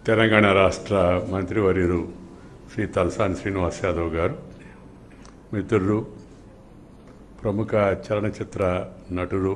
తెలంగాణ రాష్ట్ర మంత్రివర్యులు శ్రీ తలసాని శ్రీనివాస్ యాదవ్ గారు మిత్రులు ప్రముఖ చలనచిత్ర నటులు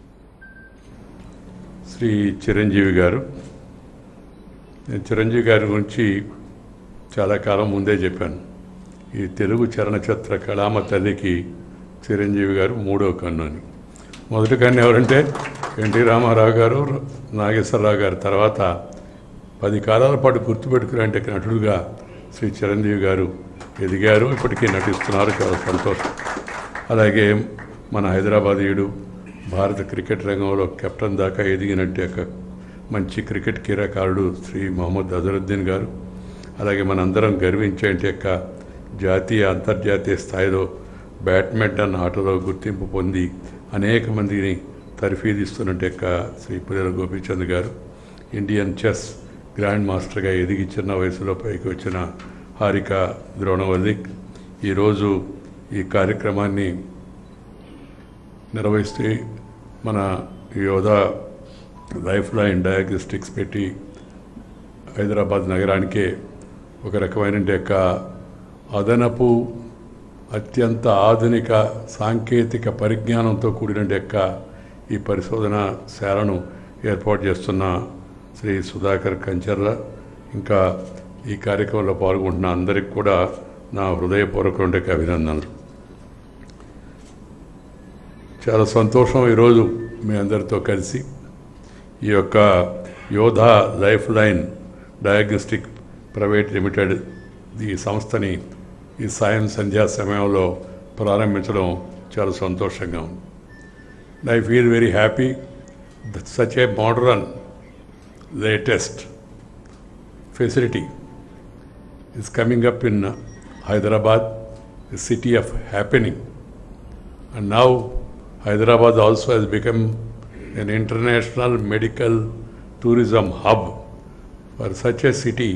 శ్రీ చిరంజీవి గారు నేను చిరంజీవి గారి గురించి చాలా కాలం ముందే చెప్పాను ఈ తెలుగు చలనచిత్ర కళామ తల్లికి చిరంజీవి గారు మూడో కన్ను అని మొదటి కన్ను ఎవరంటే ఎన్టీ రామారావు గారు నాగేశ్వరరావు గారు తర్వాత పది కాలాల పాటు గుర్తుపెట్టుకునే నటుడుగా శ్రీ చిరంజీవి గారు ఎదిగారు ఇప్పటికీ నటిస్తున్నారు చాలా సంతోషం అలాగే మన హైదరాబాదీయుడు భారత క్రికెట్ రంగంలో కెప్టెన్ దాకా ఎదిగినట్టు యొక్క మంచి క్రికెట్ క్రీడాకారుడు శ్రీ మొహమ్మద్ అజరుద్దీన్ గారు అలాగే మనందరం గర్వించే యొక్క జాతీయ అంతర్జాతీయ స్థాయిలో బ్యాడ్మింటన్ ఆటలో గుర్తింపు పొంది అనేక మందిని తర్ఫీదిస్తున్నట్టు యొక్క శ్రీ పుల్లెల గోపీచంద్ గారు ఇండియన్ చెస్ గ్రాండ్ మాస్టర్గా ఎదిగి చిన్న వయసులో పైకి వచ్చిన హారిక ద్రోణవల్లి ఈరోజు ఈ కార్యక్రమాన్ని నిర్వహిస్తే మన యోధా లైఫ్ లైన్ డయాగ్నోస్టిక్స్ పెట్టి హైదరాబాద్ నగరానికే ఒక రకమైన యొక్క అదనపు అత్యంత ఆధునిక సాంకేతిక పరిజ్ఞానంతో కూడిన యొక్క ఈ పరిశోధన శాలను ఏర్పాటు చేస్తున్న శ్రీ సుధాకర్ కంచర్ల ఇంకా ఈ కార్యక్రమంలో పాల్గొంటున్న అందరికి కూడా నా హృదయపూర్వక అభినందనలు చాలా సంతోషం ఈరోజు మీ అందరితో కలిసి ఈ యొక్క Yodha lifeline diagnostic private limited ఈ సంస్థని ఈ సాయం సంధ్యా సమయంలో ప్రారంభించడం చాలా సంతోషంగా ఉంది I feel very happy that such a modern latest facility is coming up in uh, Hyderabad, the city of happening. And now Hyderabad also has become an international medical tourism hub. For such a city,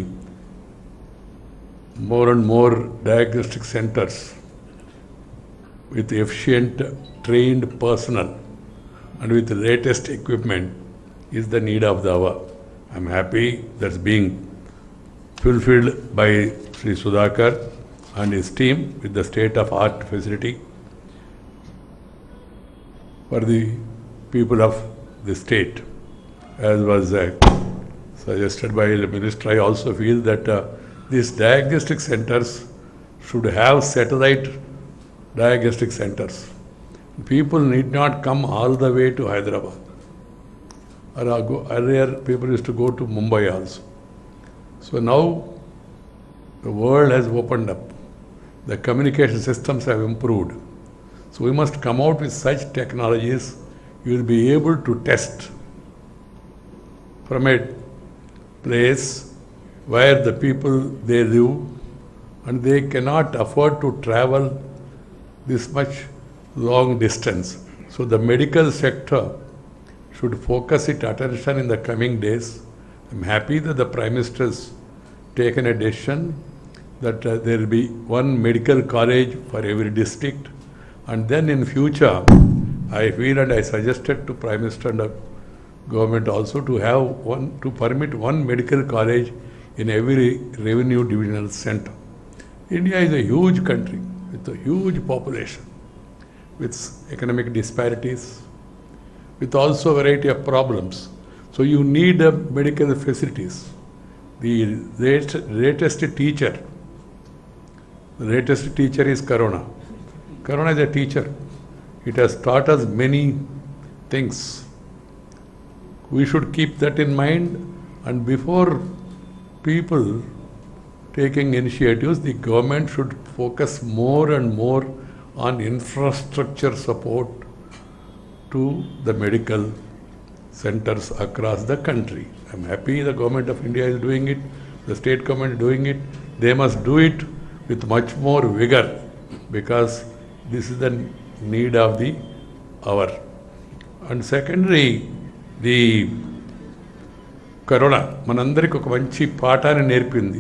more and more diagnostic centers with efficient trained personnel and with the latest equipment is the need of the hour. I'm happy that's being fulfilled by Sri Sudhakar and his team with the state of art facility for the people of the state. As was uh, suggested by the minister, I also feel that uh, these diagnostic centers should have satellite diagnostic centers. People need not come all the way to Hyderabad. Or uh, go- Earlier, people used to go to Mumbai also. So now the world has opened up. The communication systems have improved. So we must come out with such technologies. You will be able to test from a place where the people they live and they cannot afford to travel this much long distance. So the medical sector should focus its attention in the coming days. I'm happy that the Prime Minister has taken a decision that uh, there will be one medical college for every district. And then in future, I feel and I suggested to Prime Minister and the government also to have one, to permit one medical college in every revenue divisional center. India is a huge country with a huge population, with economic disparities, with also variety of problems. So you need uh, medical facilities. The late, latest teacher, the latest teacher is Corona. Corona is a teacher. It has taught us many things. We should keep that in mind and before people taking initiatives, the government should focus more and more on infrastructure support to the medical centers across the country. I'm happy the government of India is doing it, the state government is doing it. They must do it with much more vigor because this is the need of the hour. And secondly, the corona మనందరికి ఒక మంచి పాఠాన్ని నేర్పింది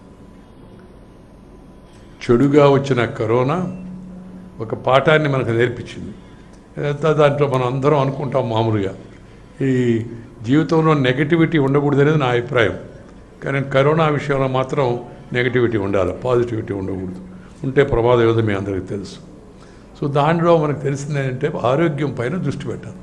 చెడుగా వచ్చిన corona ఒక పాఠాన్ని మనకు నేర్పించింది ఏదైతే దాంట్లో మనం అందరం అనుకుంటాం మామూలుగా ఈ జీవితంలో నెగటివిటీ ఉండకూడదు అనేది నా అభిప్రాయం కానీ కరోనా విషయంలో మాత్రం నెగిటివిటీ ఉండాలి పాజిటివిటీ ఉండకూడదు ఉంటే ప్రమాదం ఏదో మీ అందరికీ తెలుసు సో దాంట్లో మనకు తెలిసింది ఏంటంటే ఆరోగ్యం పైన దృష్టి పెట్టాలి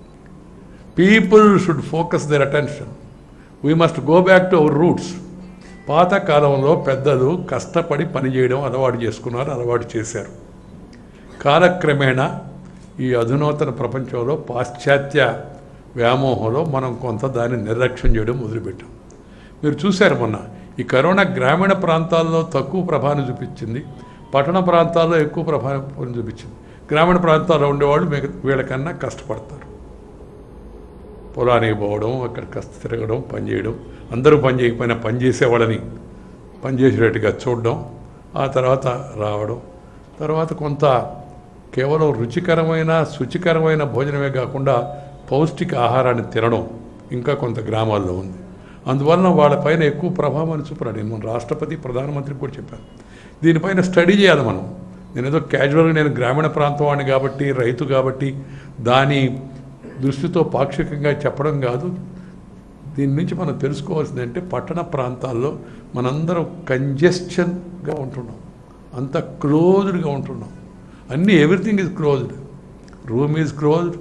people should focus their attention we must go back to our roots పాత కాలంలో పెద్దలు కష్టపడి పనిచేయడం అలవాటు చేసుకున్నారు అలవాటు చేశారు కాలక్రమేణా ఈ అధునాతన ప్రపంచంలో పాశ్చాత్య వ్యామోహంలో మనం కొంత దాన్ని నిర్లక్ష్యం చేయడం మొదలుపెట్టాం మీరు చూశారు మొన్న ఈ కరోనా గ్రామీణ ప్రాంతాల్లో తక్కువ ప్రభావం చూపించింది పట్టణ ప్రాంతాల్లో ఎక్కువ ప్రభావం చూపించింది గ్రామీణ ప్రాంతాల్లో ఉండేవాళ్ళు మిగ వీళ్ళకన్నా కష్టపడతారు పొలానికి పోవడం అక్కడ కష్ట తిరగడం పని చేయడం అందరూ పని చేయకపోయినా పని చేసేవాళ్ళని పని చేసేటట్టుగా చూడడం ఆ తర్వాత రావడం తర్వాత కొంత కేవలం రుచికరమైన శుచికరమైన భోజనమే కాకుండా పౌష్టిక ఆహారాన్ని తినడం ఇంకా కొంత గ్రామాల్లో ఉంది అందువలన వాళ్ళపైన ఎక్కువ ప్రభావం చూపురాడు నేను మన రాష్ట్రపతి ప్రధానమంత్రికి కూడా చెప్పాను దీనిపైన స్టడీ చేయాలి మనం నేను ఏదో క్యాజువల్గా నేను గ్రామీణ ప్రాంతం వాడిని కాబట్టి రైతు కాబట్టి దాని దృష్టితో పాక్షికంగా చెప్పడం కాదు దీని నుంచి మనం తెలుసుకోవాల్సింది అంటే పట్టణ ప్రాంతాల్లో మనందరం కంజెస్షన్గా ఉంటున్నాం అంత క్లోజ్డ్గా ఉంటున్నాం అన్నీ everything is closed room is closed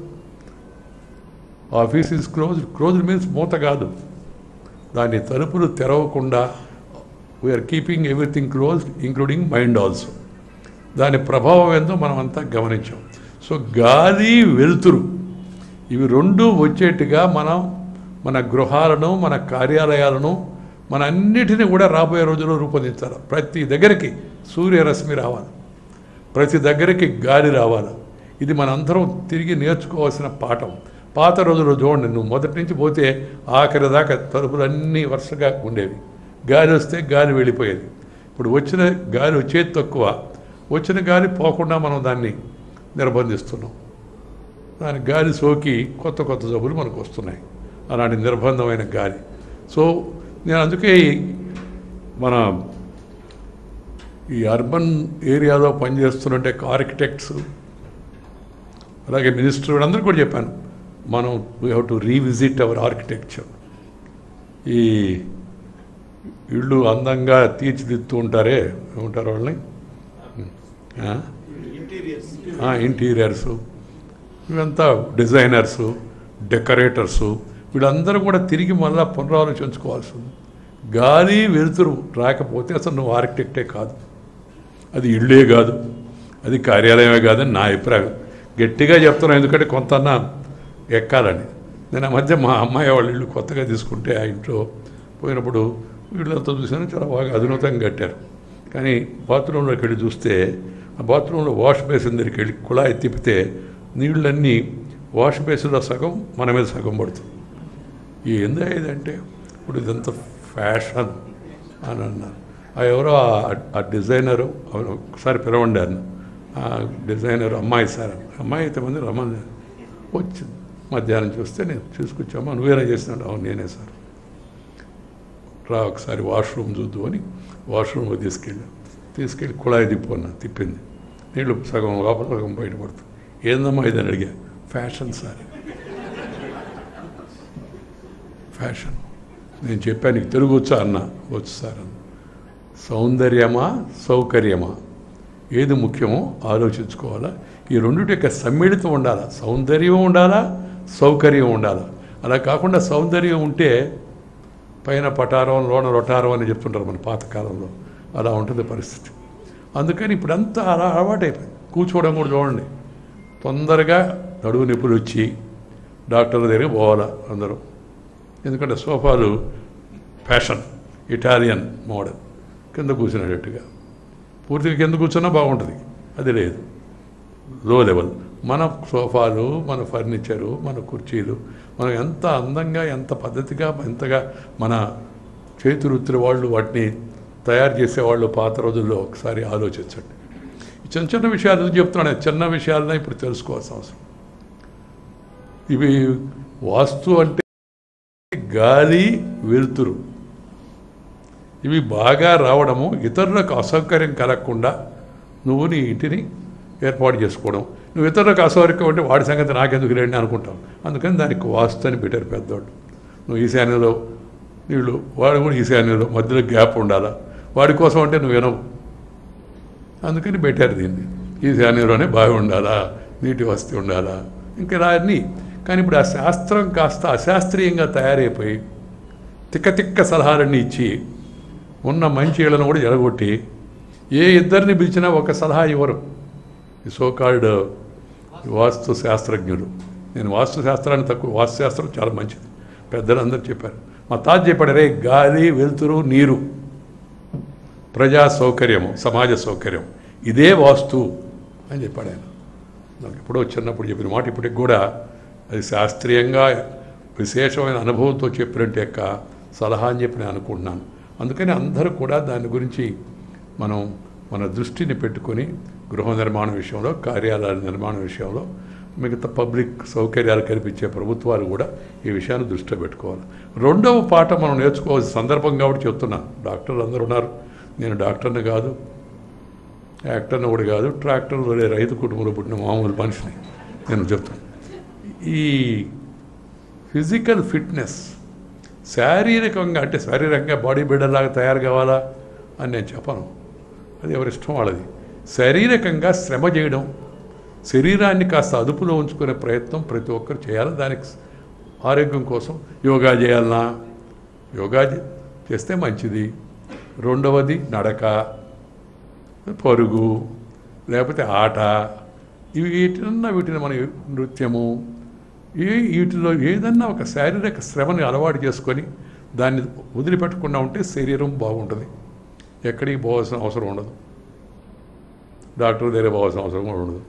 office is closed closed means మూత కాదు దాని తలుపులు తెరవకుండా we're keeping everything closed including mind also దాని ప్రభావం ఏందో మనం అంతా గమనించాం సో గాలి వెలుతురు ఇవి రెండు వచ్చేట్టుగా మనం మన గృహాలను మన కార్యాలయాలను మన అన్నిటిని కూడా రాబోయే రోజుల్లో రూపొందించాలి ప్రతి దగ్గరికి సూర్యరశ్మి రావాలి ప్రతి దగ్గరికి గాలి రావాలి ఇది మనందరం తిరిగి నేర్చుకోవాల్సిన పాఠం పాత రోజుల్లో చూడండి నువ్వు మొదటి నుంచి పోతే ఆఖరి దాకా తలుపులన్నీ వరుసగా ఉండేవి గాలి వస్తే గాలి వెళ్ళిపోయేది ఇప్పుడు వచ్చిన గాలి వచ్చేది తక్కువ వచ్చిన గాలి పోకుండా మనం దాన్ని నిర్బంధిస్తున్నాం దాని గాలి సోకి కొత్త కొత్త జబ్బులు మనకు వస్తున్నాయి అలాంటి నిర్బంధమైన గాలి సో నేను అందుకే ఈ- మన ఈ అర్బన్ ఏరియాలో పనిచేస్తున్నట్టే ఆర్కిటెక్ట్స్ అలాగే మినిస్టర్ వీళ్ళందరూ కూడా చెప్పాను మనం we have to revisit our architecture ఈ ఇళ్ళు అందంగా తీర్చిదిద్దుతూ ఉంటారే ఏమంటారు వాళ్ళని ఆ? ఆ, ఇంటీరియర్స్ ఇవంతా డిజైనర్సు డెకరేటర్సు వీళ్ళందరూ కూడా తిరిగి మళ్ళా పునరాలోచించుకోవాల్సి ఉంది గాలి వెలుతురు రాకపోతే అసలు నువ్వు ఆర్కిటెక్టే కాదు అది ఇళ్ళే కాదు అది కార్యాలయమే కాదని నా అభిప్రాయం గట్టిగా చెప్తున్నాను ఎందుకంటే కొంత ఎక్కాలని నేను ఆ మధ్య మా అమ్మాయి వాళ్ళ ఇల్లు కొత్తగా తీసుకుంటే ఆ ఇంట్లో పోయినప్పుడు వీళ్ళంతా చూసాను చాలా బాగా అధునాతంగా కట్టారు కానీ బాత్రూంలోకి వెళ్ళి చూస్తే ఆ బాత్రూంలో వాష్ బేసిన్ దగ్గరికి వెళ్ళి కుళాయి తిప్పితే నీళ్ళన్నీ వాష్ బేసిన్లో సగం మన మీద సగం పడుతుంది ఏందా ఇదంటే ఇప్పుడు ఇదంతా ఫ్యాషన్ అని అన్నారు ఆ ఎవరో ఆ- ఆ డిజైనరు అవును, ఒకసారి పిలవండి అన్న ఆ డిజైనర్ అమ్మాయి సార్ అమ్మాయి అయితే మంది రమ్మని వచ్చింది మధ్యాహ్నం చూస్తే నేను చూసుకొచ్చామా నువ్వేనా చేసినాడు అవును నేనే సార్ రా ఒకసారి వాష్రూమ్ చూద్దు అని వాష్రూమ్కి తీసుకెళ్ళి తీసుకెళ్ళి కుళాయి తిప్పుకున్నా తిప్పింది నీళ్ళు సగం లోపల సగం బయటపడుతుంది ఏందమ్మా ఇదని అడిగా ఫ్యాషన్ సార్ ఫ్యాషన్ నేను చెప్పాను నీకు తెలుగు వచ్చా అన్న వచ్చు సార్ అన్న సౌందర్యమా సౌకర్యమా ఏది ముఖ్యమో ఆలోచించుకోవాలా ఈ రెండిటి యొక్క సమ్మిళితం ఉండాలా సౌందర్యం ఉండాలా సౌకర్యం ఉండాలా అలా కాకుండా సౌందర్యం ఉంటే పైన పటారం లోన రొటారం అని చెప్తుంటారు మన పాతకాలంలో అలా ఉంటుంది పరిస్థితి అందుకని ఇప్పుడంతా అలా అలవాటైపోయింది కూర్చోవడం కూడా చూడండి తొందరగా నడువు నొప్పులు వచ్చి డాక్టర్ దగ్గరికి పోవాలా అందరూ ఎందుకంటే సోఫాలు ఫ్యాషన్ ఇటాలియన్ మోడల్ కింద కూర్చునేటట్టుగా పూర్తిగా కింద కూర్చున్నా బాగుంటుంది అది లేదు లో లెవెల్ మన సోఫాలు మన ఫర్నిచరు మన కుర్చీలు మనం ఎంత అందంగా ఎంత పద్ధతిగా ఎంతగా మన చేతి వృత్తుల వాళ్ళు వాటిని తయారు చేసేవాళ్ళు పాత రోజుల్లో ఒకసారి ఆలోచించండి ఈ చిన్న చిన్న విషయాలు ఎందుకు చెప్తున్నాను చిన్న విషయాలనే ఇప్పుడు తెలుసుకోవాల్సిన అవసరం ఇవి వాస్తు అంటే గాలి వెలుతురు ఇవి బాగా రావడము ఇతరులకు అసౌకర్యం కలగకుండా నువ్వు నీ ఇంటిని ఏర్పాటు చేసుకోవడం నువ్వు ఇతరులకు అసౌకర్యం అంటే వాడి సంగతి నాకెందుకు లేండి అనుకుంటావు అందుకని దానికి వాస్తు అని పెట్టారు పెద్దోళ్ళు నువ్వు ఈశాన్యంలో నీళ్ళు వాడు కూడా ఈశాన్యంలో మధ్యలో గ్యాప్ ఉండాలా వాడి కోసం అంటే నువ్వు వినవు అందుకని పెట్టారు దీన్ని ఈశాన్యంలోనే బావి ఉండాలా నీటి వసతి ఉండాలా ఇంకా ఇలా అన్నీ కానీ ఇప్పుడు ఆ శాస్త్రం కాస్త అశాస్త్రీయంగా తయారైపోయి తిక్క తిక్క సలహాలన్నీ ఇచ్చి ఉన్న మంచి ఇళ్లను కూడా ఎడగొట్టి ఏ ఇద్దరిని పిలిచినా ఒక సలహా ఇవ్వరు ఈ సోకాల్డ్ వాస్తు శాస్త్రజ్ఞులు నేను వాస్తు శాస్త్రాన్ని తక్కువ వాస్తు శాస్త్రం చాలా మంచిది పెద్దలందరూ చెప్పారు మా తాత చెప్పాడు రే గాలి వెలుతురు నీరు ప్రజా సౌకర్యము సమాజ సౌకర్యం ఇదే వాస్తు అని చెప్పాడు ఆయన నాకు ఎప్పుడో చిన్నప్పుడు చెప్పిన మాట ఇప్పటికి కూడా అది శాస్త్రీయంగా విశేషమైన అనుభవంతో చెప్పినట్టు యొక్క సలహా అని చెప్పి నేను అనుకుంటున్నాను అందుకని అందరూ కూడా దాని గురించి మనం మన దృష్టిని పెట్టుకొని గృహ నిర్మాణ విషయంలో కార్యాలయాల నిర్మాణ విషయంలో మిగతా పబ్లిక్ సౌకర్యాలు కల్పించే ప్రభుత్వాలు కూడా ఈ విషయాన్ని దృష్టిలో పెట్టుకోవాలి రెండవ పాఠం మనం నేర్చుకోవాల్సిన సందర్భం కాబట్టి చెప్తున్నాను డాక్టర్లు అందరూ ఉన్నారు నేను డాక్టర్ని కాదు యాక్టర్ని కూడా కాదు ట్రాక్టర్ వరే రైతు కుటుంబంలో పుట్టిన మామూలు మనిషిని నేను చెప్తాను ఈ ఫిజికల్ ఫిట్నెస్ శారీరకంగా అంటే శారీరకంగా బాడీ బిల్డర్ లాగా తయారు కావాలా అని నేను చెప్పను అది ఎవరి ఇష్టం వాళ్ళది శారీరకంగా శ్రమ చేయడం శరీరాన్ని కాస్త అదుపులో ఉంచుకునే ప్రయత్నం ప్రతి ఒక్కరు చేయాలి దానికి ఆరోగ్యం కోసం యోగా చేయాలన్నా యోగా చే- చేస్తే మంచిది రెండవది నడక పరుగు లేకపోతే ఆట ఇవి వీటినన్నా వీటిని మన నృత్యము ఏ వీటిలో ఏదన్నా ఒక శారీరక శ్రమని అలవాటు చేసుకొని దాన్ని వదిలిపెట్టకుండా ఉంటే శరీరం బాగుంటుంది ఎక్కడికి పోవాల్సిన అవసరం ఉండదు డాక్టర్ దగ్గర పోవాల్సిన అవసరం కూడా ఉండదు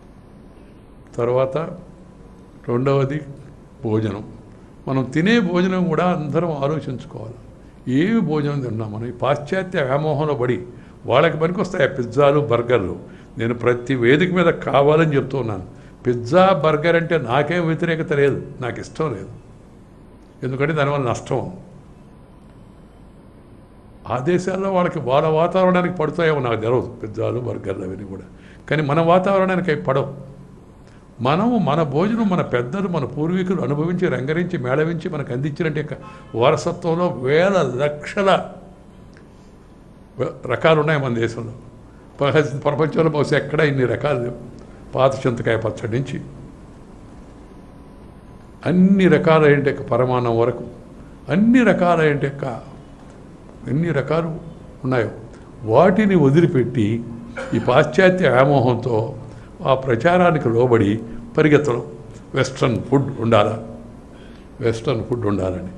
తర్వాత రెండవది భోజనం మనం తినే భోజనం కూడా అందరం ఆలోచించుకోవాలి ఏమి భోజనం తిన్నాం మనం ఈ పాశ్చాత్య వ్యామోహంలో పడి వాళ్ళకి పనికొస్తాయి ఆ పిజ్జాలు బర్గర్లు నేను ప్రతి వేదిక మీద కావాలని చెప్తున్నాను పిజ్జా బర్గర్ అంటే నాకేం వ్యతిరేకత లేదు నాకు ఇష్టం లేదు ఎందుకంటే దానివల్ల నష్టం ఆ దేశాల్లో వాళ్ళకి వాళ్ళ వాతావరణానికి పడుతాయేమో నాకు తెలియదు పిజ్జాలు బర్గర్లు అవన్నీ కూడా కానీ మన వాతావరణానికి అవి పడవు మనము మన భోజనం మన పెద్దలు మన పూర్వీకులు అనుభవించి రంగరించి మేళవించి మనకు అందించినట్టు యొక్క వారసత్వంలో వేల లక్షల వ- రకాలు ఉన్నాయి మన దేశంలో ప్రపంచ- ప్రపంచంలో బహుశా ఎక్కడ ఇన్ని రకాలు లేవు. పాత చింతకాయ పచ్చడి నుంచి అన్ని రకాలైన యొక్క పరమాణం వరకు అన్ని రకాలైన యొక్క ఎన్ని రకాలు ఉన్నాయో వాటిని వదిలిపెట్టి ఈ పాశ్చాత్య వ్యామోహంతో ఆ ప్రచారానికి లోబడి పరిగెత్తడం వెస్ట్రన్ ఫుడ్ ఉండాలా వెస్ట్రన్ ఫుడ్ ఉండాలని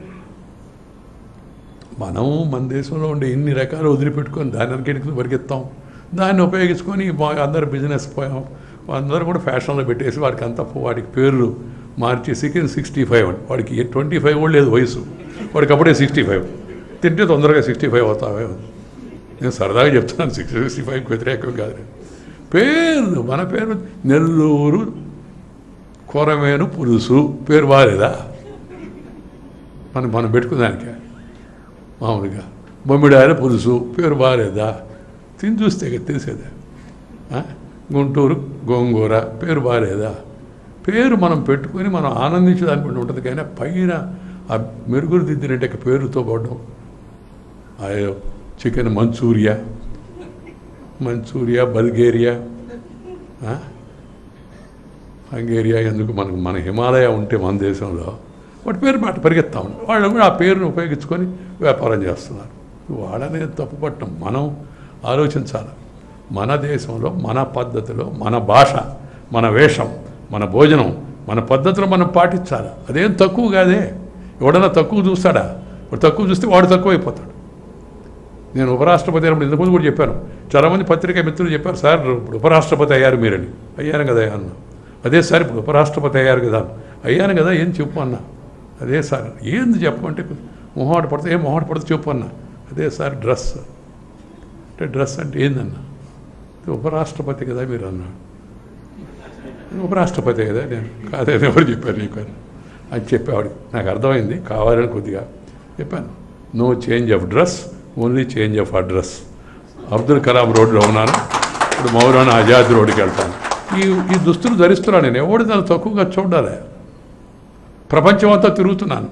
మనం మన దేశంలో ఉండే ఇన్ని రకాలు వదిలిపెట్టుకొని దాని వెనకెడికి పరిగెత్తాం దాన్ని ఉపయోగించుకొని మా అందరు బిజినెస్ పోయాం అందరూ కూడా ఫ్యాషన్లో పెట్టేసి వాడికి అంతా వాడికి పేర్లు మార్చి చికెన్ సిక్స్టీ ఫైవ్ అని వాడికి ట్వంటీ ఫైవ్ కూడా లేదు వయసు వాడికి అప్పుడే సిక్స్టీ ఫైవ్ తింటే తొందరగా సిక్స్టీ ఫైవ్ అవుతావే నేను సరదాగా చెప్తున్నాను సిక్స్టీ సిక్స్టీ ఫైవ్కి వ్యతిరేకం కాదు నేను. పేర్లు మన పేరు నెల్లూరు కొరమేను పులుసు పేరు బాగాలేదా మనం మనం పెట్టుకున్నానికే మామూలుగా బొమ్మిడాయల పులుసు పేరు బాగాలేదా తిని చూస్తే కదా తెలిసేదా ఆ? గుంటూరు గోంగూర పేరు బాగాలేదా పేరు మనం పెట్టుకొని మనం ఆనందించడానికి ఉంటుంది కానీ పైన ఆ మెరుగులు దిద్దినట్టు ఇక పేరుతో పడడం అయ్యో చికెన్ మంచూరియా మంచూరియా బల్గేరియా ఆ? హంగేరియా ఎందుకు మనకు మన హిమాలయ ఉంటే మన దేశంలో వాటి పేరు మాట పరిగెత్తాం వాళ్ళు కూడా ఆ పేరును ఉపయోగించుకొని వ్యాపారం చేస్తున్నారు వాళ్ళనే తప్పు పట్టడం మనం ఆలోచించాలి మన దేశంలో మన పద్ధతిలో మన భాష మన వేషం మన భోజనం మన పద్ధతిలో మనం పాటించాలి అదేం తక్కువ కాదే ఎవడన్నా తక్కువ చూస్తాడా వాడు తక్కువ చూస్తే వాడు తక్కువ అయిపోతాడు నేను ఉపరాష్ట్రపతి అయినప్పుడు ఇంతకుముందు కూడా చెప్పాను చాలామంది పత్రికా మిత్రులు చెప్పారు సార్ ఇప్పుడు ఉపరాష్ట్రపతి అయ్యారు మీరని అయ్యాను కదా అన్న అదే సార్ ఇప్పుడు ఉపరాష్ట్రపతి అయ్యారు కదా అయ్యాను కదా ఏం చెప్పు అన్న అదే సార్ ఏంది చెప్పమంటే మొహమాట పడితే ఏం మొహమాట పడితే చెప్పు అన్న అదే సార్ డ్రెస్ అంటే డ్రెస్ అంటే ఏందన్న "ఇది ఉపరాష్ట్రపతి కదా మీరు అన్నాడు ఉపరాష్ట్రపతి కదా నేను కాదని ఎవరు చెప్పారు నీకు అని అని చెప్పేవాడు నాకు అర్థమైంది కావాలని కొద్దిగా చెప్పాను no change of dress only change of address Abdul Kalam రోడ్లో ఉన్నాను ఇప్పుడు మౌలానా ఆజాద్ రోడ్డుకి వెళ్తాను ఈ ఈ దుస్తులు ధరిస్తున్నాను నేను ఎవడు దాన్ని తక్కువగా చూడాలి ప్రపంచం అంతా తిరుగుతున్నాను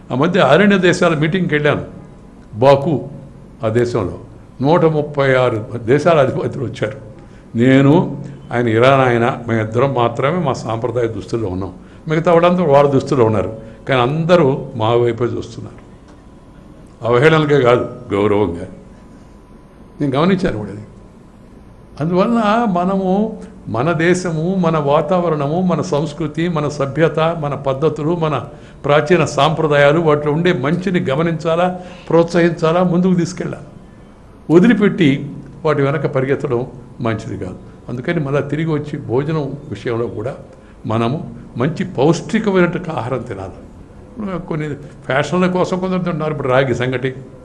ఆ మధ్య అరణ్య దేశాల మీటింగ్కి వెళ్ళాను బాకు ఆ దేశంలో నూట ముప్పై ఆరు దేశాల అధిపతులు వచ్చారు నేను ఆయన ఇరాన్ ఆయన మేమిద్దరం మాత్రమే మా సాంప్రదాయ దుస్తుల్లో ఉన్నాం మిగతా వాళ్ళందరూ వాళ్ళ దుస్తుల్లో ఉన్నారు కానీ అందరూ మా వైపే చూస్తున్నారు అవహేళనగా కాదు గౌరవంగా నేను గమనించాను కూడా అది అందువలన మనము మన దేశము మన వాతావరణము మన సంస్కృతి మన సభ్యత మన పద్ధతులు మన ప్రాచీన సాంప్రదాయాలు వాటిలో ఉండే మంచిని గమనించాలా ప్రోత్సహించాలా ముందుకు తీసుకెళ్ళాలి వదిలిపెట్టి వాటి వెనక పరిగెత్తడం మంచిది కాదు అందుకని మళ్ళీ తిరిగి వచ్చి భోజనం విషయంలో కూడా మనము మంచి పౌష్టికమైనటువంటి ఆహారం తినాలి కొన్ని ఫ్యాషన్ల కోసం కొందరు తింటున్నారు ఇప్పుడు రాగి సంగటి